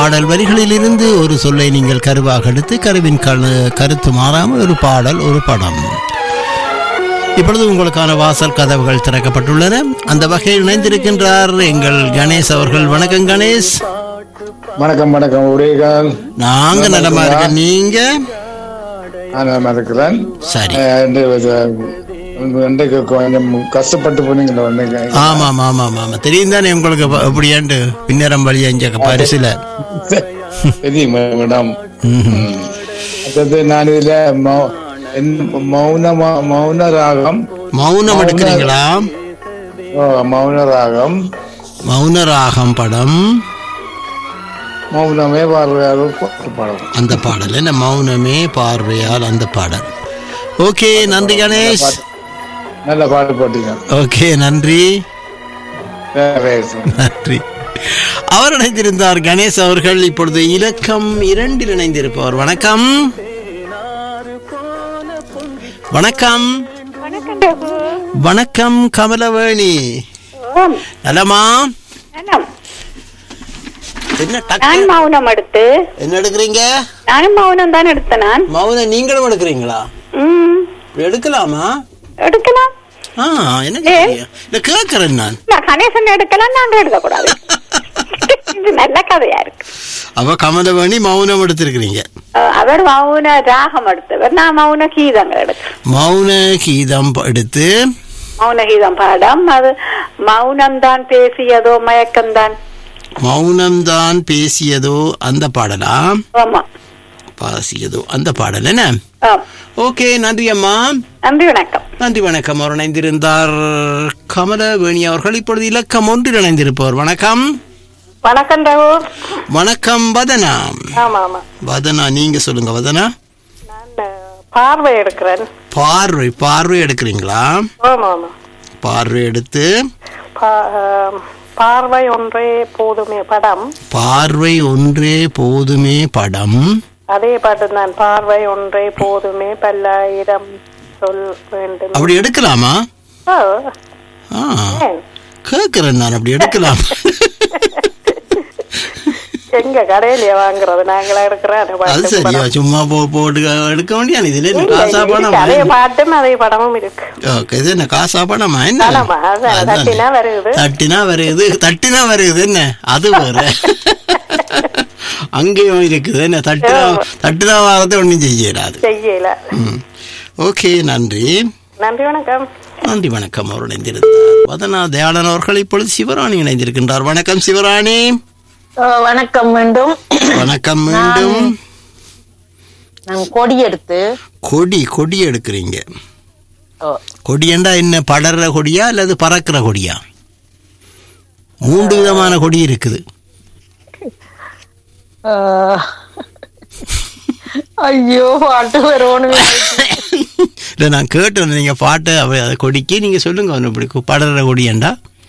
பாடல் வரிகளிலிருந்து ஒரு சொல்லை நீங்கள் கருவாக எடுத்து கருவின் கரு கருத்து மாறாமல் ஒரு பாடல் ஒரு படம் இப்பொழுது உங்களுக்கான வாசல் கதவுகள் திறக்கப்பட்டுள்ளன அந்த வகையில் இணைந்திருக்கின்றார் எங்கள் கணேஷ் அவர்கள் வணக்கம் கணேஷ் வணக்கம் வணக்கம் உடையகால் நாங்க நலமா இருக்க நீங்க நான் நல்லா இருக்கிறேன் சரி அஹ், இந்த, இது, இன்றைக்கு கொஞ்சம் கஷ்டப்பட்டு போனீங்களா வந்தீங்க ஆமா ஆமா ஆமா ஆமா தெரியும் தானே உங்களுக்கு ப- எப்படியாண்டு பின்னரம் வழி அஞ்ச பரிசுல தெரியும் மேடம் ம்ஹும். அதாவது நான் இதுல மௌ- என்- மௌன மௌ- மௌன ராகம் மௌனம் எடுக்கிறீங்களா ஓ, மௌன ராகம் மௌன ராகம் படம் மௌனமே பார்வையாக ஒரு படம் அந்த பாடல் என்ன மௌனமே பார்வையால் அந்த பாடல் ஓகே நன்றி கணேஷ் நல்ல பாட்டு போட்டீங்க ஓகே நன்றி வேற நன்றி அவர் இணைந்திருந்தார் கணேஷ் அவர்கள் இப்பொழுது இலக்கம் இரண்டில் இணைந்திருப்பவர் வணக்கம் வணக்கம் வணக்கம் ரகு வணக்கம் கமலவேணி ஓம் நலமா நலம் என்ன நான் டக்கு மௌனம் எடுத்து என்ன எடுக்கிறீங்க நானும் மௌனம் தான் எடுத்தேன் நான் மௌன நீங்களும் எடுக்கிறீங்களா ம் எடுக்கலாமா எடுக்கலாம் ஆ என்ன கேக்குறீங்க? இல்ல கேட்கறேன் நான் நான் கணேசன் எடுக்கலாம் நாங்க எடுக்க கூடாது இது நல்ல கதையா இருக்கு அவ கமலவேணி மௌனம் எடுத்திருக்கிறீங்க அஹ் அவர் மௌன ராகம் எடுத்தவர் நான் மௌன கீதங்கள் எடுத்தேன் மௌன கீதம் எடுத்து மௌன கீதம் பாடம் அது மௌனம் தான் பேசியதோ மயக்கம் தான் மௌனம்தான் பேசியதோ அந்த பாடலா ஆமா பாசியதோ அந்த பாடல் என்ன ஆம். ஓகே நன்றி அம்மா நன்றி வணக்கம் நன்றி வணக்கம் அவர் இணைந்திருந்தார் கமலவேணி அவர்கள் இப்பொழுது இலக்கம் ஒன்றில் இணைந்திருப்பவர் வணக்கம் வணக்கம் ரகு வணக்கம் வதனா ஆமா ஆமா வதனா நீங்க சொல்லுங்க வதனா நான் பார்வை எடுக்கிறேன் பார்வை பார்வை எடுக்கிறீங்களா ஆமா ஆமா பார்வை எடுத்து பா- ஆம், பார்வை ஒன்றே போதுமே படம் பார்வை ஒன்றே போதுமே படம் அதே பாட்டு தான் பார்வை ஒன்றே போதுமே பல்லாயிரம் சொல் வேண்டும் அப்படி எடுக்கலாமா ஓ, ஆ ஏன்? கேட்கிறேன் நான் அப்படி எடுக்கலாம் எங்க கடையிலயே வாங்குறது நாங்களா எடுக்கிறோம் அந்த அது பாட்டு சரியா படம். சும்மா போ போட்டு எடுக்க வேண்டிய இதுல என்ன இல்ல, காசா இருக்கு. பணமா அதே பாட்டும் அதே படமும் இருக்கு ஓகே, இது என்ன காசா பணமா என்ன பணமா? அதான், அதானே. தட்டினா வருகுது. தட்டினா வருது தட்டினா வருது என்ன அது வேற அங்கேயும் இருக்குது என்ன தட்டினா தட்டினா வரதை ஒன்றும் செய்யலாது செய்யல ம் ஓகே நன்றி நன்றி வணக்கம் நன்றி வணக்கம் அவர் இணைந்திருந்தார் வதனா தயாளன் அவர்கள் இப்பொழுது சிவராணி இணைந்திருக்கின்றார் வணக்கம் சிவராணி வணக்கம் மீண்டும் வணக்கம் மீண்டும் நான் கொடி எடுத்து கொடி கொடி எடுக்கிறீங்க ஓ, கொடியண்டா என்ன படர்ற கொடியா அல்லது பறக்கிற கொடியா மூன்று விதமான கொடி இருக்குது ஆஹ், ஐயோ பாட்டு வருவோன்னு இல்ல நான் கேட்டேன் நீங்க பாட்டு அவ அது கொடிக்கு நீங்க சொல்லுங்க அவனு இப்படி கு- படர்ற கொடியண்டா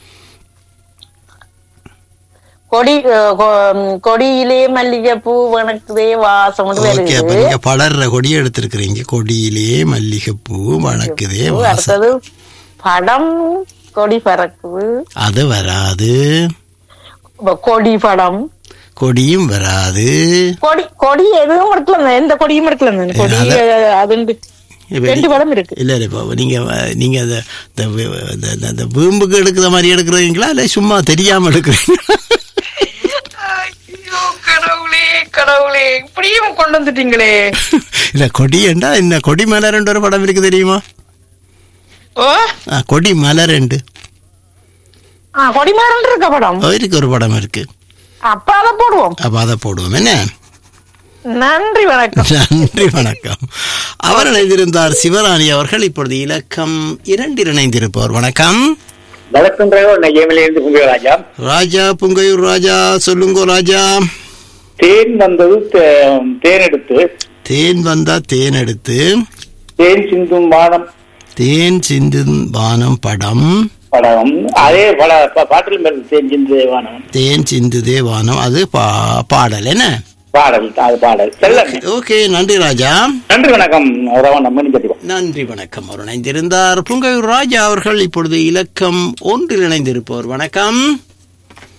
கொடி அஹ், கொ- ம், கொடியிலே மல்லிகைப்பூ வணக்குதே வாசம் ஓகே அப்ப வருது நீங்க படர்ற கொடியை எடுத்திருக்கிறீங்க கொடியிலே மல்லிகைப்பூ வணக்குதே வாசம் அடுத்தது படம் கொடி பறக்குது அது வராது இப்ப கொடி படம் கொடியும் வராது கொடி கொடி எதுவும் எடுக்கல எந்த கொடியும் எடுக்கல நான். கொடி அத- அது இப்ப ரெண்டு படம் இருக்கு இல்ல இல்ல இப்போ நீங்க அஹ், நீங்க அந்த இந்த வி- இந்த- இந்த- இந்த வீம்புக்கு எடுக்கிற மாதிரி எடுக்கிறீங்களா இல்ல சும்மா தெரியாம எடுக்கிறீங்களா ஐயோ கடவுளே கடவுளே இப்படியும் கொண்டு வந்துட்டீங்களே இல்ல கொடியண்டா என்ன கொடி மலரண்டு ஒரு படம் இருக்கு தெரியுமா ஓ ஆ, கொடி மலரண்டு ஆ கொடிமரம் இருக்க படம் இருக்கு ஒரு படம் இருக்கு அப்ப அதை போடுவோம் அப்ப அதை போடுவோம் என்ன நன்றி வணக்கம் நன்றி வணக்கம் அவர் இணைந்திருந்தார் சிவராணி அவர்கள் இப்பொழுது இலக்கம் இரண்டில் இணைந்திருப்பவர் வணக்கம் வணக்கம் டிரைவர் நான் ஏமிலிருந்து புங்கிய ராஜா ராஜா புங்கையூர் ராஜா சொல்லுங்க ராஜா தேன் வந்தது தே- தேன் எடுத்து தேன் வந்தா தேன் எடுத்து தேன் சிந்தும் வானம் தேன் சிந்தும் வானம் படம் படம் அதே பல ப- பாட்டில் மேல் தேன் சிந்து வானம் தேன் சிந்துதே வானம் அது பா- பாடல் என்ன பாடல் அது பாடல் செல்ல ஓகே நன்றி ராஜா நன்றி வணக்கம் ரவன் நம்ம கட்டிப்போம் நன்றி வணக்கம் அவர் இணைந்திருந்தார் புங்கையூர் ராஜா அவர்கள் இப்பொழுது இலக்கம் ஒன்றில் இணைந்திருப்பவர் வணக்கம்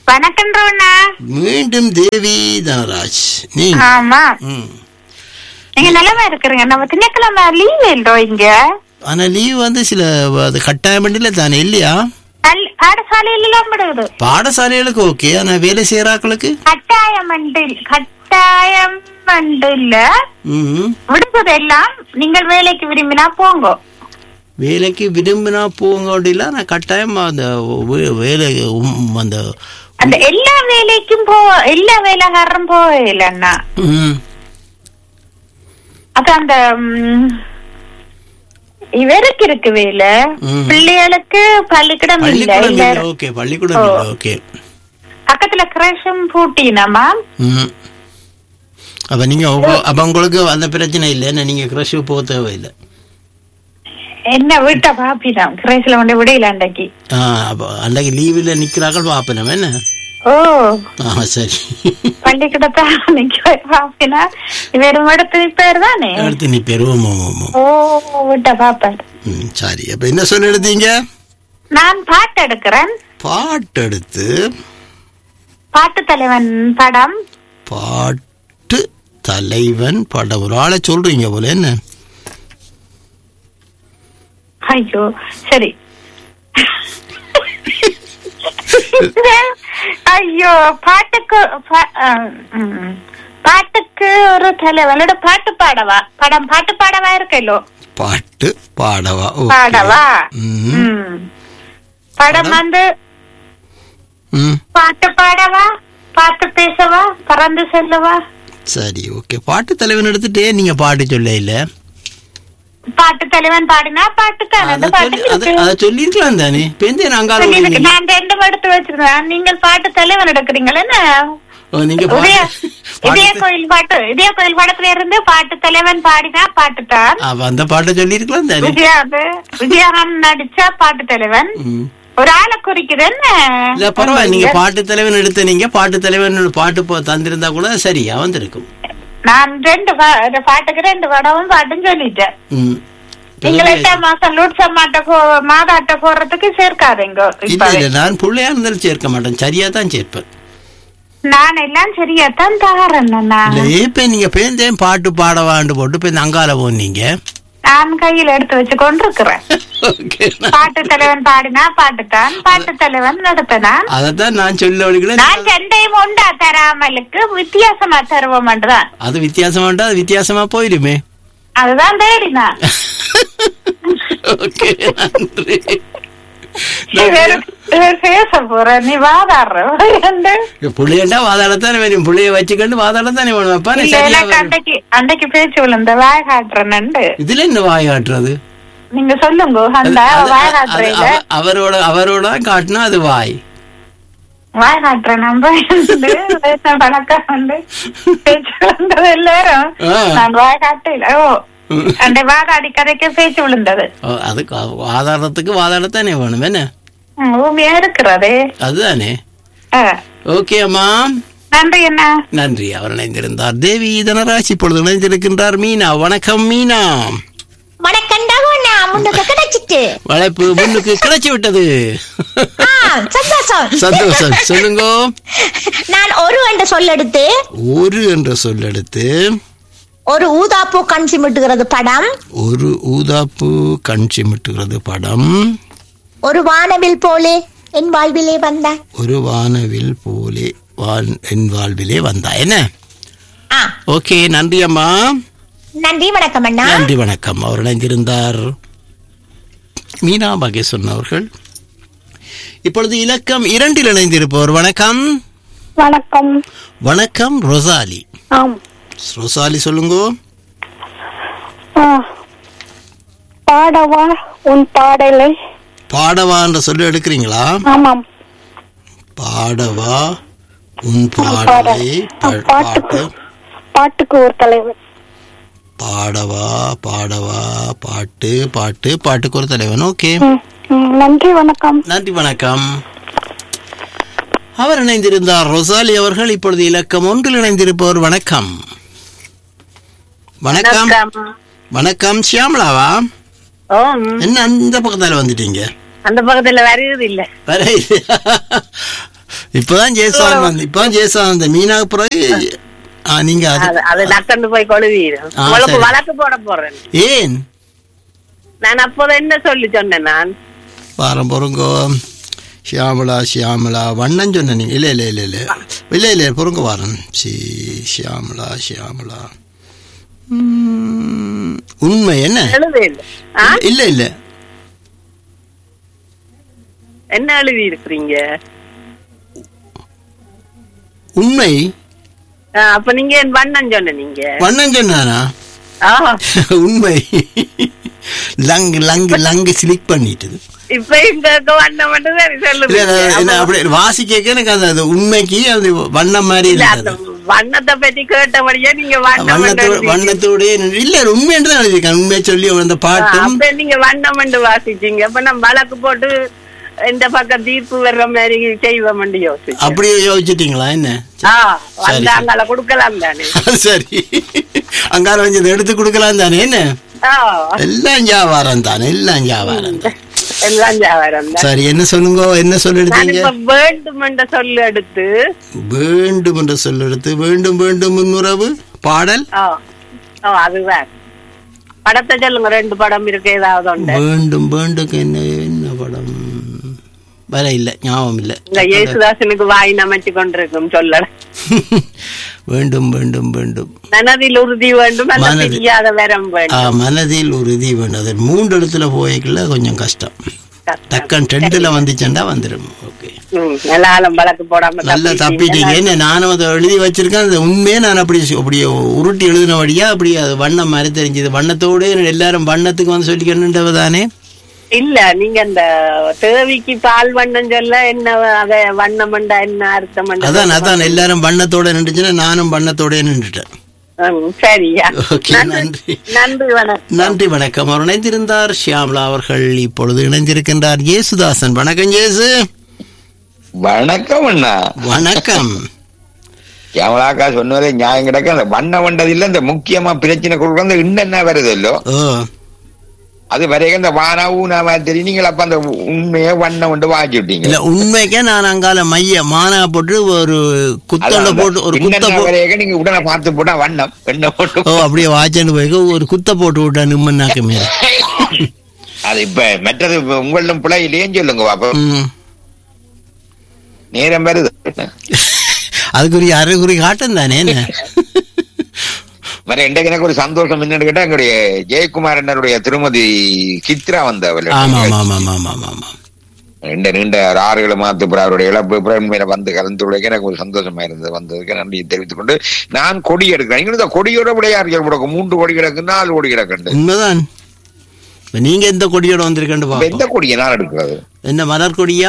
வணக்கம் ரோனா மீண்டும் தேவி தனராஜ் நீ ஆமா ம். நீங்க நிலமா இருக்கிறீங்க நம்ம திங்கக்கிழமை லீவ் இல்லோ இங்க ஆனா லீவ் வந்து சில அது கட்டாயம் இல்ல தானே இல்லையா பள்ளி- பாடசாலையில எல்லாம் விடுவது பாடசாலைகளுக்கு ஓகே ஆனா வேலை செய்யறாக்களுக்கு கட்டாயம் அண்டு கட்டாயம் அண்டு இல்ல ம் விடுவது எல்லாம் நீங்கள் வேலைக்கு விரும்பினா போங்க வேலைக்கு விரும்பினா போங்க அப்படில நான் கட்டாயம் அந்த வே- வேலை உம், அந்த அந்த எல்லா வேலைக்கும் போ எல்லா வேலைக்காரரும் போகலன்னா ம், அது அந்த ம், இவருக்கு இருக்கு வேலை ம். பிள்ளைகளுக்கு பள்ளிக்கூடம் இல்ல பள்ளிக்கூடம் இல்ல இல்லை ஓகே பள்ளிக்கூடம் இல்லை ஓகே பக்கத்துல கிரஷம் பூட்டினமா ம் அப்ப நீங்க உங்க- அப்ப உங்களுக்கு அந்த பிரச்சனை இல்லை என்ன நீங்க கிரஷ் போக தேவையில்லை என்ன வீட்டை பாப்பினாம் கிரேஸ்ல வந்து விடையில அன்றைக்கு ஆ அப்ப அன்றைக்கு லீவில் நிக்கிறார்கள் பாப்பேன் என்ன ஓ ஆ சரி பள்ளிக்கூடத்தை நிக்க பாப்பினா வெறும் இடத்து பேர் தானே அடுத்து நீ பெறுவோம் ஓ விட்ட பாப்பார் ம் சரி அப்ப என்ன சொல்லி எடுத்தீங்க நான் பாட்டு எடுக்கிறேன் பாட்டு எடுத்து பாட்டு தலைவன் படம் பாட்டு தலைவன் படம் ஒரு ஆளை சொல்றீங்க போல என்ன ஐயோ சரி ஐயோ பாட்டுக்கு பா- அஹ், ம். பாட்டுக்கு ஒரு தலைவனோட பாட்டு பாடவா படம் பாட்டு பாடவா இருக்கല്ലോ பாட்டு பாடவா ஓகே. பாடவா ம், ம். படம் வந்து ம் பாட்டு பாடவா பாட்டு பேசவா பறந்து செல்லவா சரி ஓகே பாட்டு தலைவன் எடுத்துட்டே நீங்க பாட்டு சொல்ல இல்ல பாட்டு தலைவன் பாடினா பாட்டுக்கான அந்த அதை பாட்டு சொல்லி- அதை- இருக்கு. அதை சொல்லிருக்கலாம் தானே பெந்தே நாங்க சொல்லியிருக்கு. நான் ரெண்டு எடுத்து வச்சிருந்தேன் நீங்கள் பாட்டு தலைவன் எடுக்கிறீங்களா என்ன நீங்க இதய பாட்டு- இதய பாட்டு கோயில் பாட்டு இதய கோயில் படத்துல இருந்து பாட்டு தலைவன் பாடினா பாட்டுத்தான் அப்ப அந்த பாட்டை சொல்லிருக்கலாம் தானே விஜயா அது விஜயகாந்த் நடிச்ச பாட்டு தலைவன் ம். ஒரு ஆளை குறிக்குது என்ன இல்ல பரவாயில்ல நீங்க பாட்டு தலைவன் எடுத்த நீங்க பாட்டு தலைவன் பாட்டு போ- தந்திருந்தா கூட சரியா வந்திருக்கும் நான் ரெண்டு பா- இந்த பாட்டுக்கு ரெண்டு படமும் பாட்டும் சொல்லிட்டேன் ம். நீங்கள் எட்டாம் மாசம் லூட்சம்மாட்ட போ மாதாட்ட போறதுக்கு சேர்க்காதீங்க இல்ல இப்பவே. இல்ல நான் பிள்ளையா இருந்தாலும் சேர்க்க மாட்டேன் சரியா தான் சேர்ப்பேன் நான் எல்லாம் சரியாத்தான் தாரேன் நான் இல்ல ஏப்ப நீங்க பேந்தேன் பாட்டு பாடவாண்டு போட்டு போய் அங்கால போனீங்க நான் கையில எடுத்து வச்சு கொண்டிருக்கிறேன் ஓகே பாட்டு தலைவன் பாடினா பாட்டுத்தான் பாட்டு தலைவன் நடத்தினான் அதத்தான் நான் சொல்ல வழிகள நான் ரெண்டையும் உண்டா தராமலுக்கு வித்தியாசமா தருவோம் தான் அது வித்தியாசமாண்டா அது வித்தியாசமா போயிடுமே அதுதான் தேடினான் ஓகே நன்றி இவர் இவர் பேச போற நீ வாதாடுற வந்து. புள்ளையண்டா வாதாடத்தானே வேணும் புள்ளைய வச்சுக்கண்டு வாதாடத்தானே வேணும் அப்பா இல்ல சரியா எனக்கு வரும். அன்னைக்கு அன்னைக்கு பேச்சு விழுந்த வாய் காட்டுறேன்னு இதுல என்ன வாய் காட்டுறது நீங்க சொல்லுங்க அந்த அது- வாய் அது- காட்டுறீங்க அவ- அவரோட அவரோட காட்டினா அது வாய் வாய் காட்டுறேன் நம்ம வந்து பேச வணக்கம் வந்து பேச்சு விழுந்தது எல்லாரும் ஆ. நான் வாய் காட்டல ஓ அந்த வாதாடி கதைக்கு பேச்சு விழுந்தது ஓ, அதுக்கு அவ- வாதாடுறதுக்கு வாதாடத்தானே வேணும் என்ன ம், உண்மையா இருக்கிறது அதுதானே ஆ. ஓகே அம்மா நன்றி என்ன நன்றி அவர் இணைந்திருந்தார் தேவி தனராஜ் இப்பொழுது இணைந்திருக்கின்றார் மீனா வணக்கம் மீனா வணக்கம்டா நான் முன்னுக்கு கிடைச்சிட்டு வளைப்பு முன்னுக்கு கிடைச்சு விட்டது ஆ, சந்தோஷம் சந்தோஷம் சொல்லுங்க நான் ஒரு என்று சொல்லெடுத்து ஒரு என்ற சொல்லெடுத்து ஒரு ஊதாப்பூ கண் சிமிட்டுகிறது படம் ஒரு ஊதாப்பு கண் சிமிட்டுகிறது படம் ஒரு வானவில் போலே என் வாழ்விலே வந்த ஒரு வானவில் போலே வான் என் வாழ்விலே வந்தா என்ன ஆ ஓகே நன்றி அம்மா நன்றி வணக்கம் அண்ணா நன்றி வணக்கம் அவர் இணைந்திருந்தார் மீனா மகேஸ்வரன் அவர்கள் இப்பொழுது இலக்கம் இரண்டில் இணைந்திருப்பவர் வணக்கம் வணக்கம் வணக்கம் ரொசாலி ஆம் ரொசாலி சொல்லுங்க ஆ. பாடவா உன் பாடலை பாடவா என்ற சொல்லி எடுக்கிறீங்களா ஆமாம் பாடவா உன் பாடலை ப- பாட்டு பாட்டுக்கு ஒரு தலைவர் பாடவா பாடவா பாட்டு பாட்டு பாட்டுக்கு ஒரு தலைவன் ஓகே ம், ம், நன்றி வணக்கம் நன்றி வணக்கம் அவர் இணைந்திருந்தார் ரொசாலி அவர்கள் இப்பொழுது இலக்கம் ஒன்றில் இணைந்திருப்பவர் வணக்கம் வணக்கம் வணக்கம் ஷியாமலாவா ஓம் என்ன அந்த பக்கத்தால வந்துட்டீங்க அந்த பக்கத்துல வருது இல்ல வர இப்பதான் ஜெயசாந்த் வந்து இப்பதான் ஜெயசாந்த் வந்து மீனாக்கு பிறகு ஆ, நீங்க அது அது- அது நக்கண்டு போய் கொழுவீரும் ஆ, உங்களுக்கு சரி. வழக்கு போட போறேன் ஏன் நான் அப்போது என்ன சொல்லி சொன்னேன் நான் வாரம் பொறுங்கோ ஷியாமலா ஷியாமலா வண்ணம் சொன்ன நீங்க இல்ல இல்ல இல்ல இல்ல இல்ல இல்ல பொறுங்க வாரம் சி ஷியாமலா ஷியாமலா ம், உண்மை என்ன எழுத இல்ல ஆ? இல்ல இல்ல என்ன எழுதி இருக்கிறீங்க உண்மை ஆ, அப்ப நீங்க என் வண்ணம் சொன்ன நீங்க வண்ணம் சொன்னானா ஆ, உண்மை லங்கு லங்கு லங்கு ஸ்லிக் பண்ணிட்டுது இப்ப இந்த வண்ணம் மட்டும் சரி இல்ல, சொல்லுங்க இல்ல, என்ன அப்படி வாசிக்க எனக்கு அந்த அது உண்மைக்கு அது வண்ணம் மாதிரி இல்ல, அந்த இருந்தது வண்ணத்தை பத்தி கேட்டபடியே நீங்க வண்ணம் வண்ணத்தோட என்று வண்ணத்தோடய நின்று- இல்ல உண்மை என்று தான் எழுதியிருக்கேன் உண்மையை சொல்லி அந்த ஆ, பாட்டும் அப்ப நீங்க வண்ணம் என்று வாசிச்சீங்க அப்ப நம்ம வழக்கு போட்டு இந்த பக்கம் தீர்ப்பு வர்ற மாதிரி செய்வோம் யோசிச்சு அப்படியே யோசிச்சிட்டீங்களா என்ன ஆ வந்தாங்கள கொடுக்கலாம் தானே சரி அங்கால கொஞ்சம் எடுத்து கொடுக்கலாம் தானே என்ன ஆ, எல்லாம் வியாபாரம் தானே எல்லாம் வியாபாரம் தான் எல்லாம் ஜாவரம் தான் சரி என்ன சொல்லுங்க என்ன சொல்லி நான் எடுத்தீங்க இப்ப வேண்டும் என்ற சொல்லு எடுத்து வேண்டும் என்று சொல்லெடுத்து வேண்டும் வேண்டும் முன்னுறவு பாடல் ஆ ஓ அதுதான் படத்தை சொல்லுங்க ரெண்டு படம் இருக்கு ஏதாவது உண்டு வேண்டும் வேண்டும் என்ன என்ன படம் வர இல்ல ஞாபகம் இல்ல இந்த இயேசுதாசனுக்கு வாய் நமைச்சு கொண்டிருக்கும் சொல்லல வேண்டும் வேண்டும் வேண்டும் மனதில் உறுதி வேண்டும் அல்ல மனதில். தெரியாத வரம் ஆ, வேண்டும் மனதில் உறுதி வேண்டும் அது மூன்று இடத்துல போய்க்கல கொஞ்சம் கஷ்டம் கஷ்டம். டக்கன் டென்ட்ல வந்துச்சுண்டா வந்துடும் ஓகே ம், நல்ல ஆழம் வழக்கு போடாம நல்லா தப்பிட்டீங்க என்ன நானும் அதை எழுதி வச்சிருக்கேன் அது உண்மையே நான் அப்படி அப்படியே உருட்டி எழுதினபடியா அப்படி அது வண்ணம் மாதிரி தெரிஞ்சது வண்ணத்தோடு எல்லாரும் வண்ணத்துக்கு வந்து சொல்லிக்கணுன்றவ தானே இல்ல நீங்க அந்த தேவிக்கு பால் வண்ணம் சொல்ல என்ன அத வண்ணம் மண்டா என்ன அர்த்தம் மண்டா அதான் அதான் எல்லாரும் வண்ணத்தோட நின்றுச்சுன்னா நானும் வண்ணத்தோட நின்றுட்டேன் ம், சரியா ஓகே, நன்றி. நன்றி வணக்கம் நன்றி வணக்கம் அவர் இணைந்திருந்தார் ஷியாம்லா அவர்கள் இப்பொழுது இணைந்திருக்கின்றார் இயேசுதாசன் வணக்கம் இயேசு வணக்கம் அண்ணா வணக்கம் எவளாக்கா சொன்னதே நியாயம் கிடக்க அந்த வண்ண வண்டதில்ல இந்த முக்கியமா பிரச்சனை கொடுக்க அந்த இன்னென்ன வருது இல்லோ ஓ அது வரைக்கும் இந்த வானா ஊனா மாதிரி நீங்கள் அப்ப அந்த உண்மையை வண்ணம் வந்து வாங்கி விட்டீங்க இல்ல உண்மைக்கே நான் அங்கால மைய மானா போட்டு ஒரு குத்தோட போட்டு ஒரு குத்த போ வரைக்கும் நீங்க உடனே பார்த்து போட்டா வண்ணம் என்ன போட்டு ஓ அப்படியே வாச்சன்னு போய் ஒரு குத்த போட்டு விட்டா நிம்மன்னாக்கு மேல அது இப்ப மற்றது இப்ப உங்களிடம் பிள்ளை இல்லையேன்னு சொல்லுங்க பாப்பா ம். நேரம் வருது அதுக்குரிய அறிகுறி காட்டும் தானே என்ன வேற இன்றைக்கு எனக்கு ஒரு சந்தோஷம் என்னன்னு கேட்டா எங்களுடைய ஜெயக்குமார் அண்ணருடைய திருமதி சித்ரா வந்தவள் ஆமா ஆமா ஆமா ஆமா ஆமா ஆமா ரெண்டு நீண்ட ஒரு ஆறுகளை மாத்து பிற அவருடைய இழப்பு பிரேமையில வந்து கலந்து உழைக்க எனக்கு ஒரு சந்தோஷமா இருந்தது வந்ததுக்கு நன்றி தெரிவித்துக் கொண்டு நான் கொடி எடுக்கிறேன் இங்க இந்த கொடியோட விளையாடுகள் கிடக்கும் மூன்று கொடி கிடக்கு நாலு கொடி கிடக்குண்டு உண்மைதான் இப்ப நீங்க எந்த கொடியோட வந்திருக்கேன்னு இப்ப எந்த பாப்போம் கொடியை நான் எடுக்கிறது என்ன மலர் கொடியா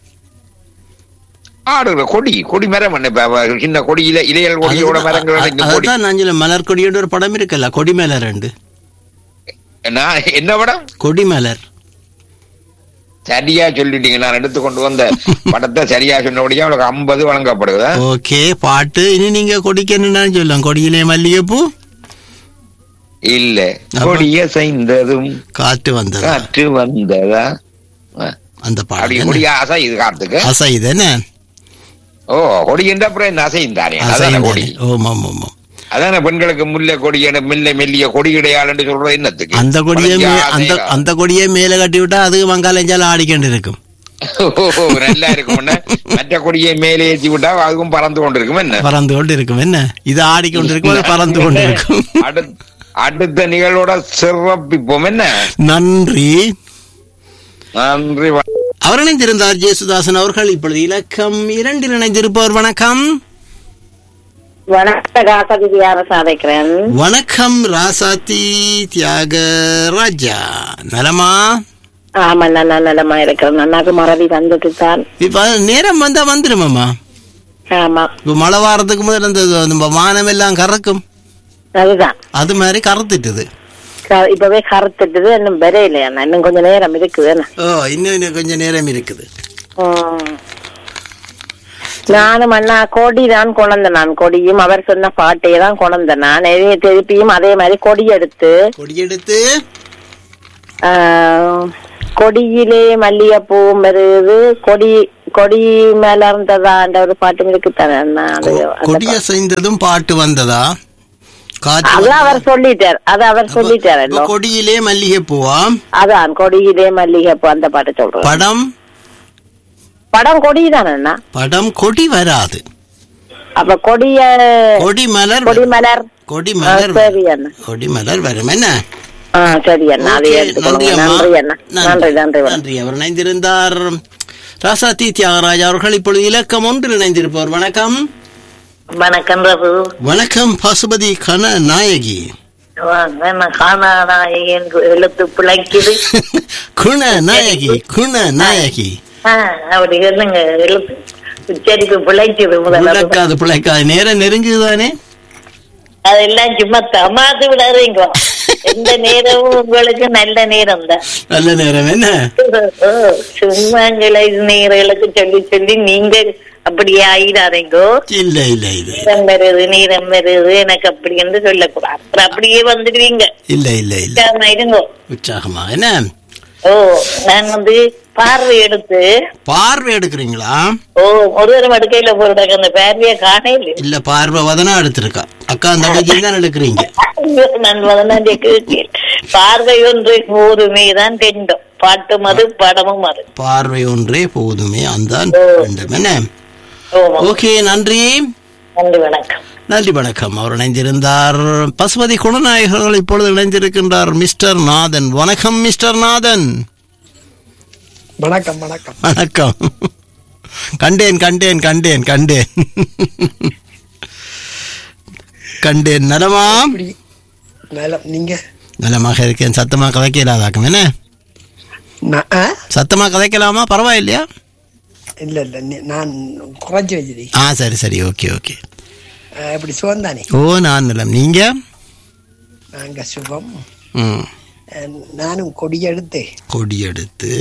ஆடுகிற கொடி கொடி மரம் என்ன இப்ப அவ சின்ன கொடியில இலையல் கொடியோட மரங்களோட இந்த கொடி அதுதான் நான் சொல்ல மலர் கொடியோட ஒரு படம் இருக்குல்ல கொடி மலர் ரெண்டு நான் என்ன படம் கொடி மலர் சரியா சொல்லிட்டீங்க நான் எடுத்து கொண்டு வந்த படத்தை சரியா சொன்னபடியா அவளுக்கு ஐம்பது வழங்கப்படுதா ஓகே பாட்டு இனி நீங்க கொடிக்கு என்னன்னு சொல்லலாம் கொடியிலே மல்லிகைப்பூ இல்ல அப்ப? கொடிய செய்ததும் காற்று வந்தது காற்று வந்ததா ஆ. அந்த அப்படி பாடம் கொடிய அசை இது காத்துக்கு அசை என்ன ஓ கொடி என்ற அப்புறம் என்ன அசைந்தானே அதான கொடி ஓம் ஓம் ஓம் ஓம். அதான பெண்களுக்கு முல்லை கொடி என மில்லை மெல்லிய கொடி கிடையாள் சொல்றது என்னத்துக்கு அந்த கொடியே மே- வளைஞ்ச அந்த ஆசையா? அந்த கொடியே மேல கட்டி விட்டா அது வங்காளஞ்சால ஆடிக்கொண்டு இருக்கும் ஓ, நல்லா இருக்கும் மற்ற கொடியை மேலே ஏற்றி விட்டா அதுவும் பறந்து கொண்டிருக்கும் என்ன பறந்து கொண்டு இருக்கும் என்ன இது ஆடிக்கொண்டு இருக்கும் அது பறந்து கொண்டு இருக்கும் அடுத்- அடுத்த நிகழ்வோட சிறப்பிப்போம் என்ன நன்றி நன்றி வ- அவர் இணைந்திருந்தார் ஜேசுதாசன் அவர்கள் இப்பொழுது இலக்கம் இரண்டில் இணைந்திருப்பவர் வணக்கம் வணக்கம் ராசாதி யார சாதைக்கிறேன் வணக்கம் ராசாத்தி தியாக ராஜா நலமா ஆமா நான் நலமா இருக்கிறேன் அண்ணாக்கு மறதி வந்துட்டு தான் இப்ப நேரம் வந்தா வந்துருமாமா ஆமா இப்ப மழை வாரத்துக்கு முதல்ல இந்த நம்ம வானம் எல்லாம் கறக்கும் அதுதான் அது மாதிரி கறந்துட்டுது க- இப்பவே கருத்துட்டுது இன்னும் விரையில அண்ணா இன்னும் கொஞ்சம் நேரம் இருக்குது என்ன ஓ இன்னும் இன்னும் கொஞ்சம் நேரம் இருக்குது ம். நானும் அண்ணா கொடி தான் கொண்டேன் நான் கொடியும் அவர் சொன்ன பாட்டையே தான் கொண்டேன் நான் இதே திருப்பியும் அதே மாதிரி கொடி எடுத்து கொடியெடுத்து ஆ, கொடியிலே மல்லிகைப்பூ வருது கொடி கொடி மலர்ந்ததான்ற ஒரு பாட்டும் இருக்குத்தானே அண்ணா அது கொ- அந்த கொடிய செய்ததும் பாட்டு வந்ததா காற்று அது அவர் சொல்லிட்டார் அது அவர் அப்ப- சொல்லிட்டார் அப்ப கொடியிலே மல்லிகை பூவா அதான் கொடியிலே மல்லிகை பூ அந்த பாட்டு சொல்றேன் படம் படம் கொடி தானே அண்ணா படம் கொடி வராது அப்ப கொடிய கொடி மலர் கொடி மலர் கொடி ஆ, மலர் சரி அண்ணா கொடி மலர் வரும் என்ன ஆ சரி அண்ணா அதை ஓகே, எடுத்துக்கொள்ளுங்க அம்மா. நன்றி அண்ணா நன்றி நன்றி வணக்கம். நன்றி அவர் இணைந்திருந்தார் ராசாத்தி தியாகராஜ் அவர்கள் இப்பொழுது இலக்கம் ஒன்றில் இணைந்திருப்பவர் வணக்கம் வணக்கம் ரகு வணக்கம் பசுபதி கன நாயகி என்ன காணாநாயகன் எழுத்து பிழைக்குது குண நாயகி குண நாயகி ஆ, அப்படி சொல்லுங்க எழுத்து உச்சரிப்பு பிழைக்குது முதல்ல பிழைக்காது பிழைக்காது நேரம் நெருங்குதானே அதெல்லாம் சும்மா தமாத்து விடாதீங்க எந்த நேரமும் உங்களுக்கு நல்ல நேரம் தான் நல்ல நேரம் என்ன சும்மா எங்களை நேரங்களுக்கு சொல்லி சொல்லி நீங்க அப்படியே ஆயிடாதீங்கோ இல்ல இல்ல இல்ல நேரம் வருது நேரம் வருது எனக்கு அப்படி என்று சொல்லக்கூடாது அப்புறம் அப்படியே வந்துடுவீங்க இல்ல இல்ல இல்ல உற்சாகமா இருங்கோ உற்சாகமா என்ன ஓ நான் வந்து பார்வை எடுத்து பார்வை எடுக்கிறீங்களா ஓ ஒரு தரம் அடுக்கையில போறதுக்கு அந்த பார்வையை காணையில் இல்ல பார்வை வதனா எடுத்திருக்கா அக்கா தங்கச்சி தான் எடுக்கிறீங்க நான் பதினாண்டிய கேட்கிறேன் பார்வை ஒன்று போதுமே தான் தெண்டும் பாட்டும் அது படமும் அது பார்வை ஒன்றே போதுமே அந்த வேண்டும் என்ன ஓ ஓகே நன்றி நன்றி வணக்கம் நன்றி வணக்கம் அவர் இணைந்திருந்தார் பசுபதி குணநாயகர்கள் இப்பொழுது இணைந்திருக்கின்றார் மிஸ்டர் நாதன் வணக்கம் மிஸ்டர் நாதன் வணக்கம் வணக்கம் வணக்கம் கண்டேன் கண்டேன் கண்டேன் கண்டேன் கண்டேன் நலமா இப்படி நலம் நீங்க நலமாக இருக்கேன் சத்தமா கதைக்கலாதாக்கும் என்ன நான் ஆ? சத்தமா கதைக்கலாமா பரவாயில்லையா இல்ல இல்ல நீ- நான் குறைச்சி வச்சிருக்கேன் ஆ சரி சரி ஓகே ஓகே இப்படி சுகந்தானே ஓ நான் நலம் நீங்க நாங்க சுகம் ம் அஹ், நானும் கொடி எடுத்து கொடி எடுத்து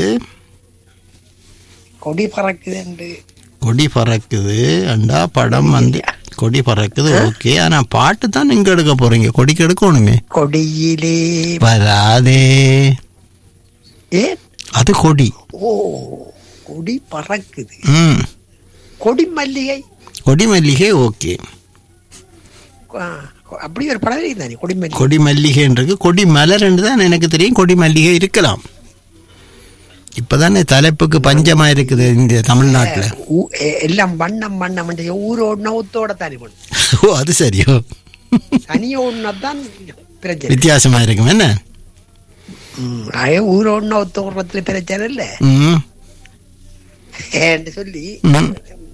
கொடி பறக்குது என்று கொடி பறக்குது அண்டா படம் வந்து கொடி பறக்குது ஓகே ஆனா பாட்டு தான் நீங்க எடுக்க போறீங்க கொடிக்கு எடுக்கணுமே கொடியிலே வராதே ஏன் அது கொடி ஓ கொடி பறக்குது ம் கொடி மல்லிகை கொடி மல்லிகை ஓகே ஆ, அப்படி ஒரு படம் தானே கொடி மல்லிகை கொடி மல்லிகைன்றது கொடி மலர்ன்னு தான் எனக்கு தெரியும் கொடி மல்லிகை இருக்கலாம் இப்பதானே தலைப்புக்கு பஞ்சமா இருக்குது இந்த தமிழ்நாட்டுல ஊ- எ- எல்லாம் வண்ணம் வண்ணம் ஊரோட ஊத்தோட தானே பண்ணும் ஓ அது சரியோ தனியோடனா தான் பிரச்சனை வித்தியாசமா இருக்கும் என்ன ம், ஆக ஊரோட ஒத்துக்கிறதுல பிரச்சனை இல்ல ம் ஏன்னு சொல்லி ம்.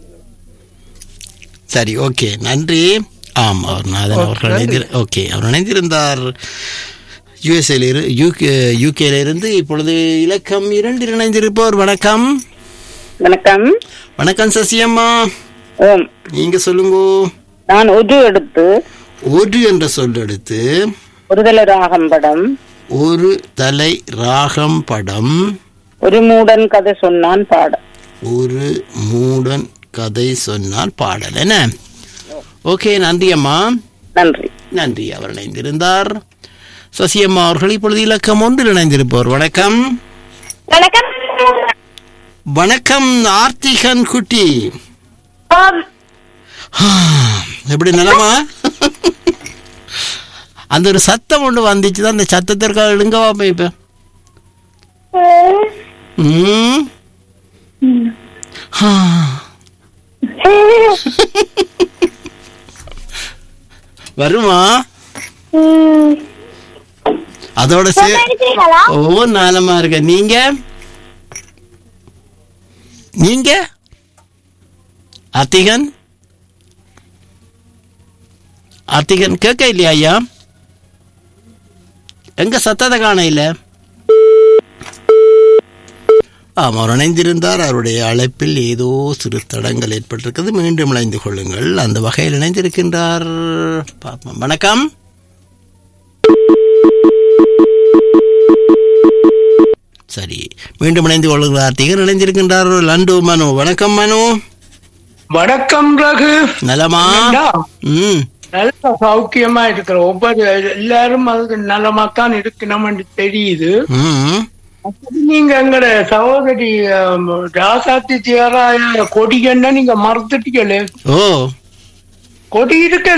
சரி ஓகே நன்றி ஆம் அவர் நாதன் அவர்கள் இணைந்திரு ஓகே அவர் இணைந்திருந்தார் யுஎஸ்ஏல இரு யூகே யூகேல இருந்து இப்பொழுது இலக்கம் இரண்டில் இணைந்திருப்பவர் வணக்கம் வணக்கம் வணக்கம் சசியம்மா ஓம் நீங்க சொல்லுங்க நான் ஒரு எடுத்து ஒரு என்ற சொல் எடுத்து ஒருதலை ராகம் படம் ஒரு தலை ராகம் படம் ஒரு மூடன் கதை சொன்னான் பாட ஒரு மூடன் கதை சொன்னால் பாடல் என்ன ஓகே நன்றி அம்மா நன்றி நன்றி அவர் இணைந்திருந்தார் சசியம்மா அவர்கள் இப்பொழுது இலக்கம் ஒன்றில் இணைந்திருப்பவர் வணக்கம் வணக்கம் வணக்கம் ஆர்த்திகன் குட்டி எப்படி நலமா அந்த ஒரு சத்தம் ஒன்று வந்துச்சு தான் அந்த சத்தத்திற்காக எழுங்கவா போய் இப்ப ம் ஆ. வருமா அதோட சே ஓ நாளமா இருக்க நீங்க நீங்க அத்திகன் அத்திகன் கேட்க இல்லையா ஐயா எங்க சத்தத்தை காண இல்ல ஆம் அவர் இணைந்திருந்தார் அவருடைய அழைப்பில் ஏதோ சிறு தடங்கள் ஏற்பட்டிருக்கிறது மீண்டும் இணைந்து கொள்ளுங்கள் அந்த வகையில் இணைந்திருக்கின்றார் பாப்போம் வணக்கம் சரி மீண்டும் இணைந்து கொள்கிறார் திகர் இணைந்திருக்கின்றார் லண்டு மனு வணக்கம் மனு வணக்கம் ரகு நலமா என்னடா? ம் நல்ல சௌக்கியமா இருக்கிற ஒவ்வொரு எல்லாரும் அதுக்கு நலமாத்தான் இருக்கணும்னு தெரியுது ம் நீங்க எங்கட சகோதரி ஆம், ராசாத்தி தேராய கொடிகன்னா நீங்க மறந்துட்டீங்களே ஓ கொடி இருக்க